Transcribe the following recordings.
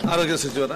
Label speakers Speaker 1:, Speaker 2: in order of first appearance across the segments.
Speaker 1: ಆರೋಗ್ಯ ಸಚಿವರ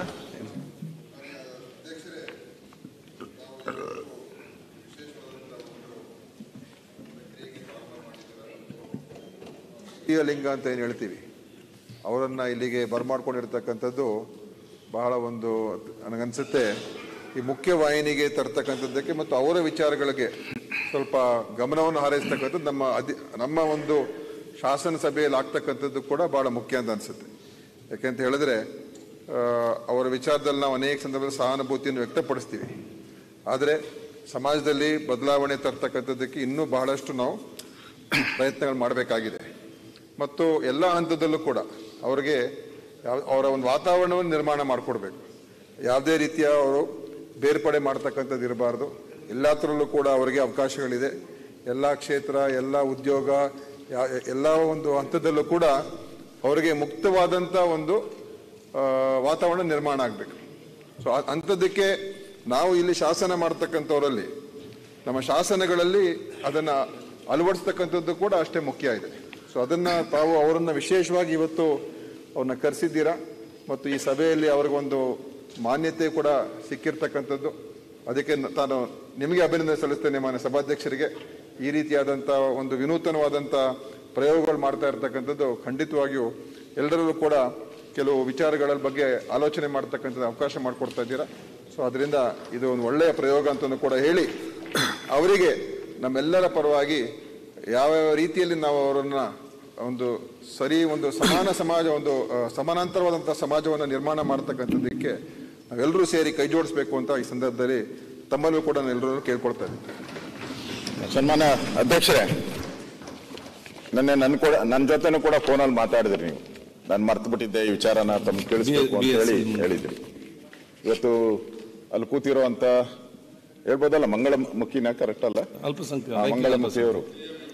Speaker 2: ತೃತೀಯ ಲಿಂಗ ಅಂತ ಏನು ಹೇಳ್ತೀವಿ ಅವರನ್ನು ಇಲ್ಲಿಗೆ ಬರಮಾಡ್ಕೊಂಡಿರ್ತಕ್ಕಂಥದ್ದು ಬಹಳ ಒಂದು ನನಗನ್ಸುತ್ತೆ ಈ ಮುಖ್ಯವಾಹಿನಿಗೆ ತರ್ತಕ್ಕಂಥದ್ದಕ್ಕೆ ಮತ್ತು ಅವರ ವಿಚಾರಗಳಿಗೆ ಸ್ವಲ್ಪ ಗಮನವನ್ನು ಹಾರೈಸ್ತಕ್ಕಂಥದ್ದು ನಮ್ಮ ಅಧಿ ನಮ್ಮ ಒಂದು ಶಾಸನ ಸಭೆಯಲ್ಲಿ ಆಗ್ತಕ್ಕಂಥದ್ದು ಕೂಡ ಬಹಳ ಮುಖ್ಯ ಅಂತ ಅನಿಸುತ್ತೆ ಯಾಕೆಂತ ಹೇಳಿದ್ರೆ ಆ, ಅವರ ವಿಚಾರದಲ್ಲಿ ನಾವು ಅನೇಕ ಸಂದರ್ಭದಲ್ಲಿ ಸಹಾನುಭೂತಿಯನ್ನು ವ್ಯಕ್ತಪಡಿಸ್ತೀವಿ ಆದರೆ ಸಮಾಜದಲ್ಲಿ ಬದಲಾವಣೆ ತರ್ತಕ್ಕಂಥದ್ದಕ್ಕೆ ಇನ್ನೂ ಬಹಳಷ್ಟು ನಾವು ಪ್ರಯತ್ನಗಳು ಮಾಡಬೇಕಾಗಿದೆ ಮತ್ತು ಎಲ್ಲ ಹಂತದಲ್ಲೂ ಕೂಡ ಅವರಿಗೆ ಯಾವ ಅವರ ಒಂದು ವಾತಾವರಣವನ್ನು ನಿರ್ಮಾಣ ಮಾಡಿಕೊಡ್ಬೇಕು ಯಾವುದೇ ರೀತಿಯ ಅವರು ಬೇರ್ಪಡೆ ಮಾಡ್ತಕ್ಕಂಥದ್ದು ಇರಬಾರ್ದು ಎಲ್ಲತ್ರಲ್ಲೂ ಕೂಡ ಅವರಿಗೆ ಅವಕಾಶಗಳಿದೆ ಎಲ್ಲ ಕ್ಷೇತ್ರ ಎಲ್ಲ ಉದ್ಯೋಗ ಯಾ- ಎಲ್ಲ ಒಂದು ಹಂತದಲ್ಲೂ ಕೂಡ ಅವರಿಗೆ ಮುಕ್ತವಾದಂಥ ಒಂದು ಆ, ವಾತಾವರಣ ನಿರ್ಮಾಣ ಆಗಬೇಕು ಸೊ ಆ- ಅಂಥದ್ದಕ್ಕೆ ನಾವು ಇಲ್ಲಿ ಶಾಸನ ಮಾಡ್ತಕ್ಕಂಥವರಲ್ಲಿ ನಮ್ಮ ಶಾಸನಗಳಲ್ಲಿ ಅದನ್ನು ಅಳವಡಿಸ್ತಕ್ಕಂಥದ್ದು ಕೂಡ ಅಷ್ಟೇ ಮುಖ್ಯ ಇದೆ ಸೊ ಅದನ್ನು ತಾವು ಅವರನ್ನು ವಿಶೇಷವಾಗಿ ಇವತ್ತು ಅವ್ರನ್ನ ಕರೆಸಿದ್ದೀರಾ ಮತ್ತು ಈ ಸಭೆಯಲ್ಲಿ ಅವ್ರಿಗೊಂದು ಮಾನ್ಯತೆ ಕೂಡ ಸಿಕ್ಕಿರ್ತಕ್ಕಂಥದ್ದು ಅದಕ್ಕೆ ನ- ತಾನು ನಿಮಗೆ ಅಭಿನಂದನೆ ಸಲ್ಲಿಸ್ತೇನೆ ಮಾನ್ಯ ಸಭಾಧ್ಯಕ್ಷರಿಗೆ ಈ ರೀತಿಯಾದಂಥ ಒಂದು ವಿನೂತನವಾದಂಥ ಪ್ರಯೋಗಗಳು ಮಾಡ್ತಾ ಇರ್ತಕ್ಕಂಥದ್ದು ಖಂಡಿತವಾಗಿಯೂ ಎಲ್ಲರಲ್ಲೂ ಕೂಡ ಕೆಲವು ವಿಚಾರಗಳ ಬಗ್ಗೆ ಆಲೋಚನೆ ಮಾಡ್ತಕ್ಕಂಥದ್ದು ಅವಕಾಶ ಮಾಡಿಕೊಡ್ತಾ ಇದ್ದೀರಾ ಸೊ ಅದರಿಂದ ಇದು ಒಂದು ಒಳ್ಳೆಯ ಪ್ರಯೋಗ ಅಂತಲೂ ಕೂಡ ಹೇಳಿ ಅವರಿಗೆ ನಮ್ಮೆಲ್ಲರ ಪರವಾಗಿ ಯಾವ್ಯಾವ ರೀತಿಯಲ್ಲಿ ನಾವು ಅವರನ್ನ ಒಂದು ಸರಿ ಒಂದು ಸಮಾನ ಸಮಾಜ ಒಂದು ಆ, ಸಮಾನಾಂತರವಾದಂಥ ಸಮಾಜವನ್ನು ನಿರ್ಮಾಣ ಮಾಡ್ತಕ್ಕಂಥದ್ದಕ್ಕೆ ನಾವೆಲ್ಲರೂ ಸೇರಿ ಕೈ ಜೋಡಿಸ್ಬೇಕು ಅಂತ ಈ ಸಂದರ್ಭದಲ್ಲಿ ತಮ್ಮಲ್ಲೂ ಕೂಡ ನಾನು ಎಲ್ಲರೂ ಕೇಳ್ಕೊಳ್ತಾ ಇದ್ದೀನಿ
Speaker 3: ಸನ್ಮಾನ ಅಧ್ಯಕ್ಷರೇ ನಿನ್ನೆ ನನ್ನ ಕೂಡ ನನ್ನ ಜೊತೆನೂ ಕೂಡ ಫೋನಲ್ಲಿ ಮಾತಾಡಿದ್ರಿ ನೀವು ನಾನು ಮರ್ತು ಬಿಟ್ಟಿದ್ದೆ ಈ ವಿಚಾರನ ತಮ್ಗೆ ತಿಳಿಸ್ಬೇಕು ಅಂತ ಹೇಳಿ ಹೇಳಿದ್ರಿ ಇವತ್ತು ಅಲ್ಲಿ ಕೂತಿರುವಂತ ಹೇಳ್ಬೋದಲ್ಲ ಮಂಗಳ ಮುಖಿನ ಕರೆಕ್ಟ್ ಅಲ್ಲ
Speaker 1: ಅಲ್ಪಸಂಖ್ಯಾತ
Speaker 3: ಹಾ, ಮಂಗಳ ಮುಖಿಯವರು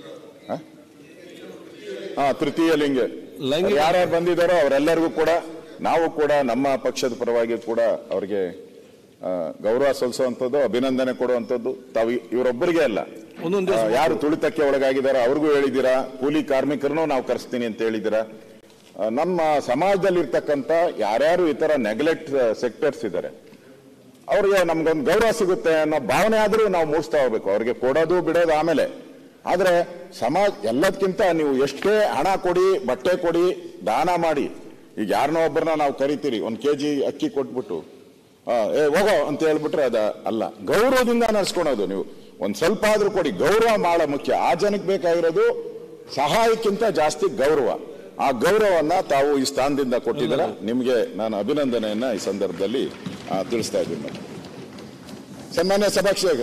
Speaker 3: ಹಾ ತೃತೀಯ ಲಿಂಗ
Speaker 1: ಲೈಂಗಿಕ-
Speaker 3: ಯಾರ್ಯಾರು ಬಂದಿದ್ದಾರೋ ಅವರೆಲ್ಲರಿಗೂ ಕೂಡ ನಾವು ಕೂಡ ನಮ್ಮ ಪಕ್ಷದ ಪರವಾಗಿ ಕೂಡ ಅವರಿಗೆ ಆ, ಗೌರವ ಸಲ್ಲಿಸುವಂಥದ್ದು ಅಭಿನಂದನೆ ಕೊಡುವಂಥದ್ದು ತಾವು ಇ- ಇವರೊಬ್ಬರಿಗೆ ಅಲ್ಲ
Speaker 1: ಒಂದೊಂದು ದಿವಸ
Speaker 3: ಆ, ಯಾರು ತುಳಿತಕ್ಕೆ ಒಳಗಾಗಿದ್ದಾರೋ ಅವ್ರಿಗೂ ಹೇಳಿದ್ದೀರಾ ಕೂಲಿ ಕಾರ್ಮಿಕರನ್ನು ನಾವು ಕರೆಸ್ತೀನಿ ಅಂತ ಹೇಳಿದ್ದೀರಾ ಆ, ನಮ್ಮ ಸಮಾಜದಲ್ಲಿ ಇರ್ತಕ್ಕಂಥ ಯಾರ್ಯಾರು ಈ ತರ ನೆಗ್ಲೆಕ್ಟ್ ಸೆಕ್ಟರ್ಸ್ ಇದ್ದಾರೆ ಅವ್ರಿಗೆ ನಮ್ಗೊಂದು ಗೌರವ ಸಿಗುತ್ತೆ ಅನ್ನೋ ಭಾವನೆ ಆದ್ರೂ ನಾವು ಮೂಡಿಸ್ತಾ ಹೋಗ್ಬೇಕು ಅವ್ರಿಗೆ ಕೊಡೋದು ಬಿಡೋದು ಆಮೇಲೆ ಆದ್ರೆ ಸಮಾಜ ಎಲ್ಲದಕ್ಕಿಂತ ನೀವು ಎಷ್ಟೇ ಹಣ ಕೊಡಿ ಬಟ್ಟೆ ಕೊಡಿ ದಾನ ಮಾಡಿ ಈಗ ಯಾರನ್ನೋ ಒಬ್ಬರನ್ನ ನಾವು ಕರಿತೀರಿ ಒಂದು ಕೆ ಜಿ ಅಕ್ಕಿ ಕೊಟ್ಬಿಟ್ಟು ಆ, ಏ ಹೋಗೋ ಅಂತ ಹೇಳ್ಬಿಟ್ರೆ ಅದ ಅಲ್ಲ ಗೌರವದಿಂದ ನಡ್ಸ್ಕೊಳೋದು ನೀವು ಒಂದ್ ಸ್ವಲ್ಪ ಆದ್ರೂ ಕೊಡಿ ಗೌರವ ಬಹಳ ಮುಖ್ಯ ಆ ಜನಕ್ಕೆ ಬೇಕಾಗಿರೋದು ಸಹಾಯಕ್ಕಿಂತ ಜಾಸ್ತಿ ಗೌರವ ಆ ಗೌರವವನ್ನ ತಾವು ಈ ಸ್ಥಾನದಿಂದ ಕೊಟ್ಟಿದ್ದೀರ ನಿಮಗೆ ನಾನು ಅಭಿನಂದನೆಯನ್ನ ಈ ಸಂದರ್ಭದಲ್ಲಿ ಆ, ತಿಳಿಸ್ತಾ ಇದ್ದೀನಿ ನಾನು. ಸನ್ಮಾನ್ಯ ಸಭಾಕ್ಷಕ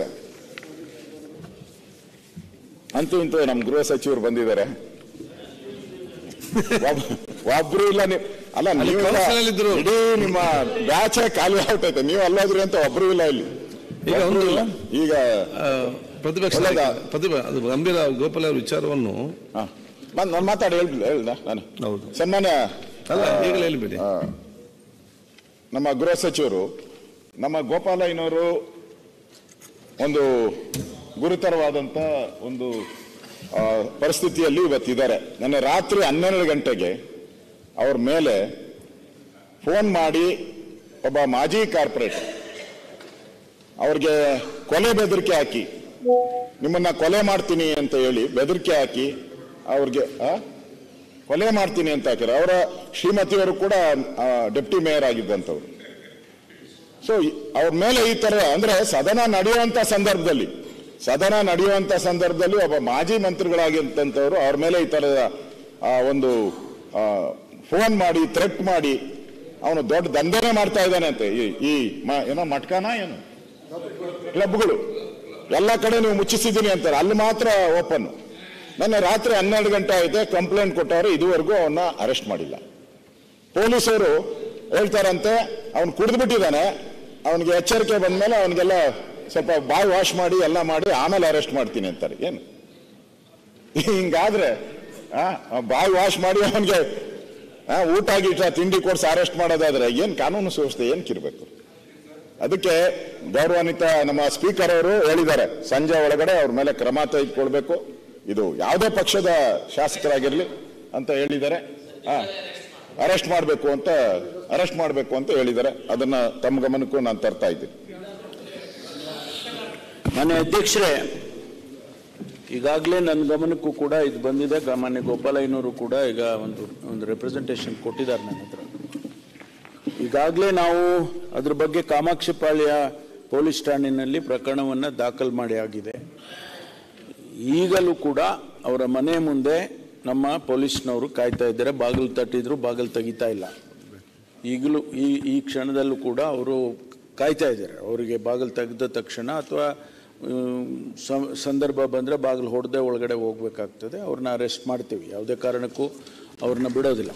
Speaker 3: ಅಂತೂ ಇಂತೂ ನಮ್ಮ ಗೃಹ ಸಚಿವರು ಬಂದಿದ್ದಾರೆ ಒಬ್- ಒಬ್ರು ಇಲ್ಲ ನೀವು ಅಲ್ಲ
Speaker 1: ಅಲ್ಲಿ
Speaker 3: ನೀವು ಇಲ್ಲ.
Speaker 1: council ಅಲ್ಲಿ ಇದ್ರು.
Speaker 3: ಇಡೀ ನಿಮ್ಮ ಬ್ಯಾಚ್ ಖಾಲಿ ಆಗ್ತೈತೆ ನೀವು ಅಲ್ಲೋದ್ರಿ ಅಂತ ಒಬ್ರು ಇಲ್ಲ ಇಲ್ಲಿ
Speaker 1: ಈಗ
Speaker 3: ಒಬ್ರು
Speaker 1: ಒಂದು-
Speaker 3: ಇಲ್ಲ. ಈಗ
Speaker 1: ಆ, ಪ್ರತಿಪಕ್ಷ
Speaker 3: ಒಳ್ಳೆದಾ?
Speaker 1: ನಾಯಕ- ಪ್ರತಿಭ ಅದು ಗಂಭೀರ ಗೋಪಾಲ ಅವರ ವಿಚಾರವನ್ನು
Speaker 3: ಹಾ. ನಾನು ನಾನು ಮಾತಾಡಿ ಹೇಳ್ಬಿಲ್ಲ ಹೇಳ್ದ ನಾನು
Speaker 1: ಹೌದು
Speaker 3: ಸನ್ಮಾನ್ಯ
Speaker 1: ಅಲ್ಲ ಈಗಲೇ ಹೇಳ್ಬೇಡಿ
Speaker 3: ಆ, ನಮ್ಮ ಗೃಹ ಸಚಿವರು ನಮ್ಮ ಗೋಪಾಲಯ್ಯನವರು ಒಂದು ಗುರುತರವಾದಂಥ ಒಂದು ಆ, ಪರಿಸ್ಥಿತಿಯಲ್ಲಿ ಇವತ್ತಿದ್ದಾರೆ ನನ್ನ ರಾತ್ರಿ ಹನ್ನೆರಡು ಗಂಟೆಗೆ ಅವ್ರ ಮೇಲೆ ಫೋನ್ ಮಾಡಿ ಒಬ್ಬ ಮಾಜಿ ಕಾರ್ಪೊರೇಟರ್ ಅವ್ರಿಗೆ ಕೊಲೆ ಬೆದರಿಕೆ ಹಾಕಿ ನಿಮ್ಮನ್ನ ಕೊಲೆ ಮಾಡ್ತೀನಿ ಅಂತ ಹೇಳಿ ಬೆದರಿಕೆ ಹಾಕಿ ಅವ್ರಿಗೆ ಆ? ಕೊಲೆ ಮಾಡ್ತೀನಿ ಅಂತ ಹಾಕಿರ ಅವರ ಶ್ರೀಮತಿಯವರು ಕೂಡ ಡೆಪ್ಟಿ ಮೇಯರ್ ಆಗಿದ್ದಂಥವ್ರು ಸೊ ಅವ್ರ ಮೇಲೆ ಈ ತರ ಅಂದ್ರೆ ಸದನ ನಡೆಯುವಂತ ಸಂದರ್ಭದಲ್ಲಿ ಸದನ ನಡೆಯುವಂತ ಸಂದರ್ಭದಲ್ಲಿ ಒಬ್ಬ ಮಾಜಿ ಮಂತ್ರಿಗಳಾಗಿರ್ತಂಥವ್ರು ಅವ್ರ ಮೇಲೆ ಈ ತರದ ಆ, ಒಂದು ಫೋನ್ ಮಾಡಿ ಥ್ರೆಟ್ ಮಾಡಿ ಅವನು ದೊಡ್ಡ ದಂಧೆನೇ ಮಾಡ್ತಾ ಇದ್ದಾನೆ ಅಂತೆ ಈ ಈ ಮ- ಏನೋ ಮಟ್ಕಾನ ಏನು ಕ್ಲಬ್ಗಳು ಎಲ್ಲ ಕಡೆ ನೀವು ಮುಚ್ಚಿಸಿದ್ದೀನಿ ಅಂತಾರೆ ಅಲ್ಲಿ ಮಾತ್ರ ಓಪನ್ ನನ್ನ ರಾತ್ರಿ ಹನ್ನೆರಡು ಗಂಟೆ ಆಯ್ತು ಕಂಪ್ಲೇಂಟ್ ಕೊಟ್ಟವರು ಇದುವರೆಗೂ ಅವನ್ನ ಅರೆಸ್ಟ್ ಮಾಡಿಲ್ಲ ಪೊಲೀಸರು ಹೇಳ್ತಾರಂತೆ ಅವನು ಕುಡಿದು ಬಿಟ್ಟಿದ್ದಾನೆ ಅವನಿಗೆ ಎಚ್ಚರಿಕೆ ಬಂದ್ಮೇಲೆ ಅವನಿಗೆಲ್ಲ ಸ್ವಲ್ಪ ಬಾಯಿ ವಾಶ್ ಮಾಡಿ ಎಲ್ಲ ಮಾಡಿ ಆಮೇಲೆ ಅರೆಸ್ಟ್ ಮಾಡ್ತೀನಿ ಅಂತಾರೆ ಏನು ಹಿಂಗಾದ್ರೆ ಆ, ಆ ಬಾಯಿ ವಾಶ್ ಮಾಡಿ ಅವನಿಗೆ ಊಟ ಗೀಟ ತಿಂಡಿ ಕೊಡ್ಸಿ ಅರೆಸ್ಟ್ ಮಾಡೋದಾದ್ರೆ ಏನ್ ಕಾನೂನು ಸುವ್ಯವಸ್ಥೆ ಏನಕ್ಕಿರ್ಬೇಕು ಅದಕ್ಕೆ ಗೌರವಾನ್ವಿತ ನಮ್ಮ ಸ್ಪೀಕರ್ ಅವರು ಹೇಳಿದ್ದಾರೆ ಸಂಜೆ ಒಳಗಡೆ ಅವ್ರ ಮೇಲೆ ಕ್ರಮ ತೆಗೆದುಕೊಳ್ಬೇಕು ಇದು ಯಾವುದೇ ಪಕ್ಷದ ಶಾಸಕರಾಗಿರ್ಲಿ ಅಂತ ಹೇಳಿದ್ದಾರೆ ಆ, ಅರೆಸ್ಟ್ ಮಾಡಬೇಕು ಅಂತ ಅರೆಸ್ಟ್ ಮಾಡಬೇಕು ಅಂತ ಹೇಳಿದ್ದಾರೆ ಅದನ್ನ ತಮ್ಮ ಗಮನಕ್ಕೂ ನಾನು ತರ್ತಾ ಇದ್ದೀನಿ
Speaker 4: ಮಾನ್ಯ ಅಧ್ಯಕ್ಷರೇ ಈಗಾಗಲೇ ನನ್ನ ಗಮನಕ್ಕೂ ಕೂಡ ಇದು ಬಂದಿದೆ ಗ- ಮಾನ್ಯ ಗೋಪಾಲಯ್ಯನವರು ಕೂಡ ಈಗ ಒಂದು ಒಂದು ರೆಪ್ರೆಸೆಂಟೇಷನ್ ಕೊಟ್ಟಿದ್ದಾರೆ ನನ್ನ ಹತ್ರ ಈಗಾಗಲೇ ನಾವು ಅದ್ರ ಬಗ್ಗೆ ಕಾಮಾಕ್ಷಿಪಾಳ್ಯ ಪೊಲೀಸ್ ಠಾಣೆಯಲ್ಲಿ ಪ್ರಕರಣವನ್ನು ದಾಖಲು ಮಾಡಿ ಆಗಿದೆ ಈಗಲೂ ಕೂಡ ಅವರ ಮನೆ ಮುಂದೆ ನಮ್ಮ ಪೊಲೀಸ್ನವರು ಕಾಯ್ತಾ ಇದ್ದಾರೆ ಬಾಗಿಲು ತಟ್ಟಿದ್ರು ಬಾಗಿಲು ತೆಗಿತಾ ಇಲ್ಲ ಈಗಲೂ ಈ ಈ ಕ್ಷಣದಲ್ಲೂ ಕೂಡ ಅವರು ಕಾಯ್ತಾ ಇದ್ದಾರೆ ಅವರಿಗೆ ಬಾಗಿಲು ತೆಗೆದ ತಕ್ಷಣ ಅಥವಾ ಸಂದರ್ಭ ಬಂದರೆ ಬಾಗಿಲು ಹೊಡೆದೇ ಒಳಗಡೆ ಹೋಗ್ಬೇಕಾಗ್ತದೆ ಅವ್ರನ್ನ ಅರೆಸ್ಟ್ ಮಾಡ್ತೀವಿ ಯಾವುದೇ ಕಾರಣಕ್ಕೂ ಅವ್ರನ್ನ ಬಿಡೋದಿಲ್ಲ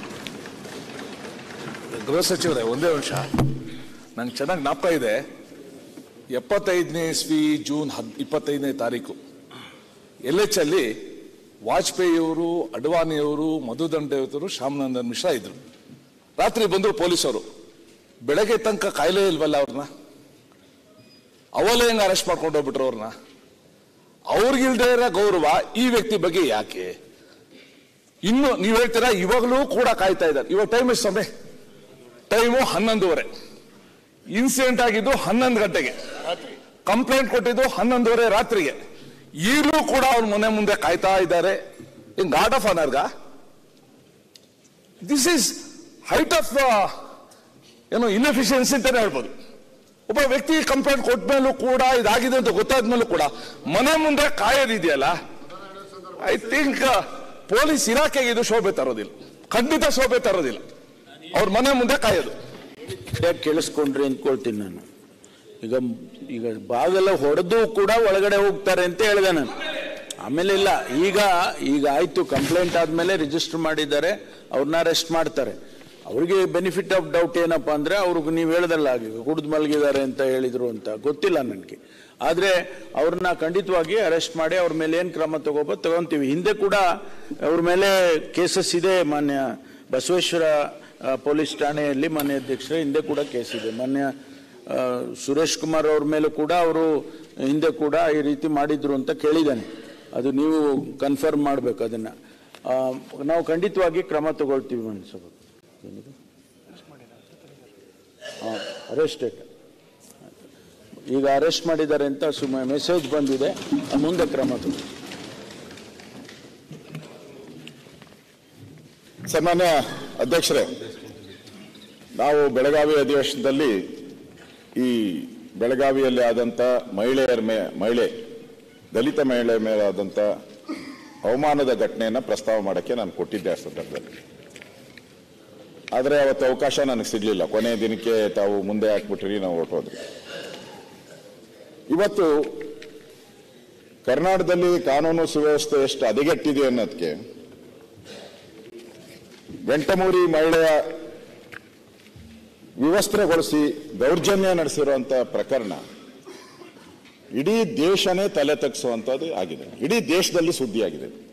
Speaker 5: ಗೃಹ ಸಚಿವರೇ ಒಂದೇ ನಿಮಿಷ ನಂಗೆ ಚೆನ್ನಾಗಿ ಜ್ಞಾಪಕ ಇದೆ ಎಪ್ಪತ್ತೈದನೇ ಇಸ್ವಿ ಜೂನ್ ಹದ್ ಇಪ್ಪತ್ತೈದನೇ ತಾರೀಕು ಎಲ್ ಎಚ್ ಅಲ್ಲಿ ವಾಜಪೇಯಿಯವರು ಅಡ್ವಾಣಿಯವರು ಮಧುದಂಡೆಯವರು ಶ್ಯಾಮನಂದನ್ ಮಿಶ್ರಾ ಇದ್ರು ರಾತ್ರಿ ಬಂದರು ಪೊಲೀಸರು ಬೆಳಗ್ಗೆ ತನಕ ಕಾಯಿಲೆ ಇಲ್ವಲ್ಲ ಅವ್ರನ್ನ ಅವಲೇ ಹೆಂಗೆ ಅರೆಸ್ಟ್ ಮಾಡ್ಕೊಂಡು ಹೋಗ್ಬಿಟ್ರು ಅವ್ರನ್ನ ಅವ್ರಿಗಿಲ್ದೇ ಇರೋ ಗೌರವ ಈ ವ್ಯಕ್ತಿ ಬಗ್ಗೆ ಯಾಕೆ ಇನ್ನು ನೀವು ಹೇಳ್ತೀರಾ ಇವಾಗಲೂ ಕೂಡ ಕಾಯ್ತಾ ಇದ್ದಾರೆ ಇವಾಗ ಟೈಮ್ ಎಷ್ಟು ಸಮಯ ಟೈಮು ಹನ್ನೊಂದುವರೆ ಇನ್ಸಿಡೆಂಟ್ ಆಗಿದ್ದು ಹನ್ನೊಂದು ಗಂಟೆಗೆ ಕಂಪ್ಲೇಂಟ್ ಕೊಟ್ಟಿದ್ದು ಹನ್ನೊಂದುವರೆ ರಾತ್ರಿಗೆ ಈಗಲೂ ಕೂಡ ಅವ್ರ ಮನೆ ಮುಂದೆ ಕಾಯ್ತಾ ಇದ್ದಾರೆ ಇನ್ ಗಾರ್ಡ್ ಆಫ್ ಆನರ್ಗ ದಿಸ್ ಈಸ್ ಹೈಟ್ ಆಫ್ ಏನೋ ಇನ್ಎಫಿಷಿಯನ್ಸಿ ಅಂತಾನೆ ಹೇಳ್ಬೋದು ಒಬ್ಬ ವ್ಯಕ್ತಿ ಕಂಪ್ಲೇಂಟ್ ಕೊಟ್ಟ ಮೇಲೂ ಕೂಡ ಇದಾಗಿದೆ ಅಂತ ಗೊತ್ತಾದ ಮೇಲೂ ಕೂಡ ಮನೆ ಮುಂದೆ ಕಾಯೋದಿದೆಯಲ್ಲ ಐ ಥಿಂಕ್ ಪೊಲೀಸ್ ಇಲಾಖೆಗೆ ಇದು ಶೋಭೆ ತರೋದಿಲ್ಲ ಖಂಡಿತ ಶೋಭೆ ತರೋದಿಲ್ಲ ಅವ್ರ ಮನೆ ಮುಂದೆ ಕಾಯೋದು
Speaker 4: ಯಾಕೆ ಕೇಳಿಸ್ಕೊಂಡ್ರಿ ಅಂದ್ಕೊಳ್ತೀನಿ ನಾನು ಈಗ ಈಗ ಬಾಗಲ ಹೊಡೆದು ಕೂಡ ಒಳಗಡೆ ಹೋಗ್ತಾರೆ ಅಂತ ಹೇಳಿದೆ ನಾನು ಆಮೇಲೆ ಇಲ್ಲ ಈಗ ಈಗ ಆಯ್ತು ಕಂಪ್ಲೇಂಟ್ ಆದ್ಮೇಲೆ ರಿಜಿಸ್ಟರ್ ಮಾಡಿದ್ದಾರೆ ಅವ್ರನ್ನ ಅರೆಸ್ಟ್ ಮಾಡ್ತಾರೆ ಅವ್ರಿಗೆ ಬೆನಿಫಿಟ್ ಆಫ್ ಡೌಟ್ ಏನಪ್ಪ ಅಂದ್ರೆ ಅವ್ರಿಗೆ ನೀವು ಹೇಳ್ದಲ್ಲ ಈಗ ಕುಡಿದು ಮಲಗಿದ್ದಾರೆ ಅಂತ ಹೇಳಿದ್ರು ಅಂತ ಗೊತ್ತಿಲ್ಲ ನನಗೆ ಆದ್ರೆ ಅವ್ರನ್ನ ಖಂಡಿತವಾಗಿ ಅರೆಸ್ಟ್ ಮಾಡಿ ಅವ್ರ ಮೇಲೆ ಏನು ಕ್ರಮ ತಗೋಬೋದು ತಗೊಂತೀವಿ ಹಿಂದೆ ಕೂಡ ಅವ್ರ ಮೇಲೆ ಕೇಸಸ್ ಇದೆ ಮಾನ್ಯ ಬಸವೇಶ್ವರ ಆ, ಪೊಲೀಸ್ ಠಾಣೆಯಲ್ಲಿ ಮಾನ್ಯ ಅಧ್ಯಕ್ಷರೇ ಹಿಂದೆ ಕೂಡ ಕೇಸ್ ಇದೆ ಮಾನ್ಯ ಆ, ಸುರೇಶ್ ಕುಮಾರ್ ಅವ್ರ ಮೇಲೆ ಕೂಡ ಅವರು ಹಿಂದೆ ಕೂಡ ಈ ರೀತಿ ಮಾಡಿದ್ರು ಅಂತ ಕೇಳಿದ್ದಾನೆ ಅದು ನೀವು ಕನ್ಫರ್ಮ್ ಮಾಡಬೇಕು ಅದನ್ನ ಆ, ನಾವು ಖಂಡಿತವಾಗಿ ಕ್ರಮ ತಗೊಳ್ತೀವಿ ಮನ್ಸಭ ಅರೆಸ್ಟೆಡ್ ಈಗ ಅರೆಸ್ಟ್ ಮಾಡಿದ್ದಾರೆ ಅಂತ ಸುಮ್ಮ ಮೆಸೇಜ್ ಬಂದಿದೆ ಆ ಮುಂದೆ ಕ್ರಮ ತಗೊಳ್ಳಿ
Speaker 3: ಸನ್ಮಾನ್ಯ ಅಧ್ಯಕ್ಷರೇ ನಾವು ಬೆಳಗಾವಿ ಅಧಿವೇಶನದಲ್ಲಿ ಈ ಬೆಳಗಾವಿಯಲ್ಲಿ ಆದಂತ ಮಹಿಳೆಯರ ಮೇ ಮಹಿಳೆ ದಲಿತ ಮಹಿಳೆಯ ಮೇಲೆ ಆದಂತ ಅವಮಾನದ ಘಟನೆಯನ್ನ ಪ್ರಸ್ತಾವ ಮಾಡಕ್ಕೆ ನಾನು ಕೊಟ್ಟಿದ್ದೆ ಆ ಸಂದರ್ಭದಲ್ಲಿ ಆದರೆ ಅವತ್ತು ಅವಕಾಶ ನನಗೆ ಸಿಗ್ಲಿಲ್ಲ ಕೊನೆಯ ದಿನಕ್ಕೆ ತಾವು ಮುಂದೆ ಹಾಕ್ಬಿಟ್ರಿ ನಾವು ಹೊರಟೋದ್ರಿ ಇವತ್ತು ಕರ್ನಾಟಕದಲ್ಲಿ ಕಾನೂನು ಸುವ್ಯವಸ್ಥೆ ಎಷ್ಟು ಹದಗೆಟ್ಟಿದೆ ಅನ್ನೋದಕ್ಕೆ ವೆಂಟಮೂರಿ ಮಹಿಳೆಯ ವಿವಸ್ತ್ರಗೊಳಿಸಿ ದೌರ್ಜನ್ಯ ನಡೆಸಿರುವಂತ ಪ್ರಕರಣ ಇಡೀ ದೇಶನೇ ತಲೆ ತಗ್ಗಿಸುವಂತದ್ದು ಆಗಿದೆ ಇಡೀ ದೇಶದಲ್ಲಿ ಸುದ್ದಿಯಾಗಿದೆ